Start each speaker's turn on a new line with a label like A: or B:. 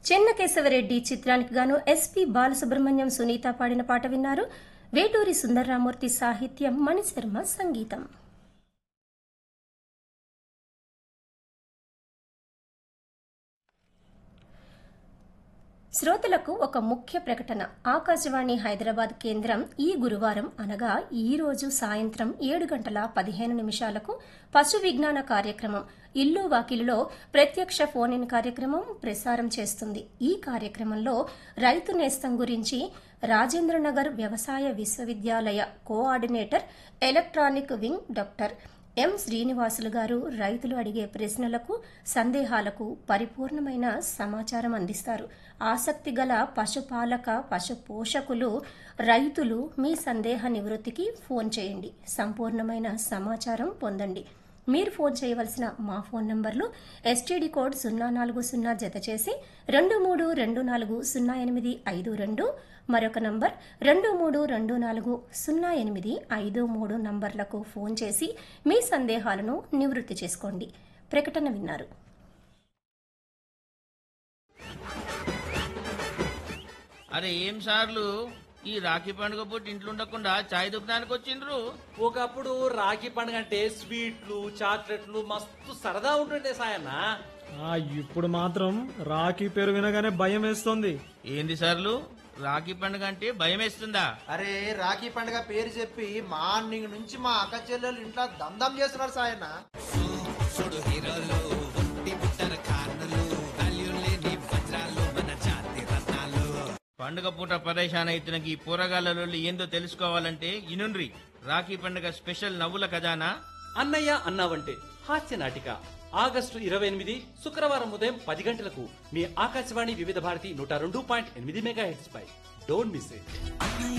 A: చెన్నకేశవరెడ్డి చిత్రానికి గాను ఎస్పి బాలసుబ్రహ్మణ్యం సునీత పాడిన పాట విన్నారు వేటూరి సుందర్రామూర్తి సాహిత్యం మణిశర్మ సంగీతం శ్రోతలకు ఒక ముఖ్య ప్రకటన ఆకాశవాణి హైదరాబాద్ కేంద్రం ఈ గురువారం అనగా ఈ రోజు సాయంత్రం ఏడు గంటల పదిహేను నిమిషాలకు పశు విజ్ఞాన కార్యక్రమం ఇల్లు వాకిలిలో ప్రత్యక్ష ఫోన్ ఇన్ కార్యక్రమం ప్రసారం చేస్తుంది ఈ కార్యక్రమంలో రైతు నేస్తం గురించి రాజేంద్రనగర్ వ్యవసాయ విశ్వవిద్యాలయ coordinator electronic wing doctor M Srinivasulu garu రైతులు అడిగే ప్రశ్నలకు సందేహాలకు పరిపూర్ణమైన సమాచారం అందిస్తారు ఆసక్తి గల పశుపాలక పశు పోషకులు రైతులు మీ సందేహ నివృత్తికి ఫోన్ చేయండి సంపూర్ణమైన సమాచారం పొందండి మీరు ఫోన్ చేయవలసిన మా ఫోన్ నంబర్లు ఎస్టీడీ కోడ్ సున్నా నాలుగు సున్నా జత చేసి రెండు మూడు రెండు నాలుగు సున్నా ఎనిమిది ఐదు రెండు మరొక నంబర్ రెండు మూడు రెండు నాలుగు సున్నా ఎనిమిది ఐదు మూడు నంబర్లకు ఫోన్ చేసి మీ సందేహాలను నివృత్తి చేసుకోండి ప్రకటన విన్నారు
B: అరే ఏం సార్లు ఈ రాఖీ పండుగ పూట ఇంట్లో ఉండకుండా చాయ్ దుకాణానికి వచ్చిండ్రు
C: ఒకప్పుడు రాఖీ పండుగ అంటే స్వీట్లు చాక్లెట్లు మస్తు సరదా ఉంటుండే సాయన్న
D: ఆ ఇప్పుడు మాత్రం రాఖీ పేరు వినగానే భయం వేస్తోంది
B: ఏంది సార్లు రాఖీ పండుగ అంటే భయం వేస్తుందా
E: అరే రాఖీ పండుగ పేరు చెప్పి మార్నింగ్ నుంచి మా అక్క చెల్లెలు ఇంట్లో దందం చేస్తున్నారు సాయన్న
B: పండుగ పూట పరేషాన్ అయితున్న ఈ పోరగాళ్ళలో ఏందో తెలుసుకోవాలంటే ఇనుండ్రి రాఖీ పండుగ స్పెషల్ నవ్వుల ఖజానా
C: అన్నయ్య అన్నావంటే హాస్య నాటిక ఆగస్టు ఇరవై ఎనిమిది శుక్రవారం ఉదయం పది గంటలకు మీ ఆకాశవాణి వివిధ భారతి నూట రెండు పాయింట్ ఎనిమిది మెగా హెడ్స్ పై డోంట్ మిస్ ఇట్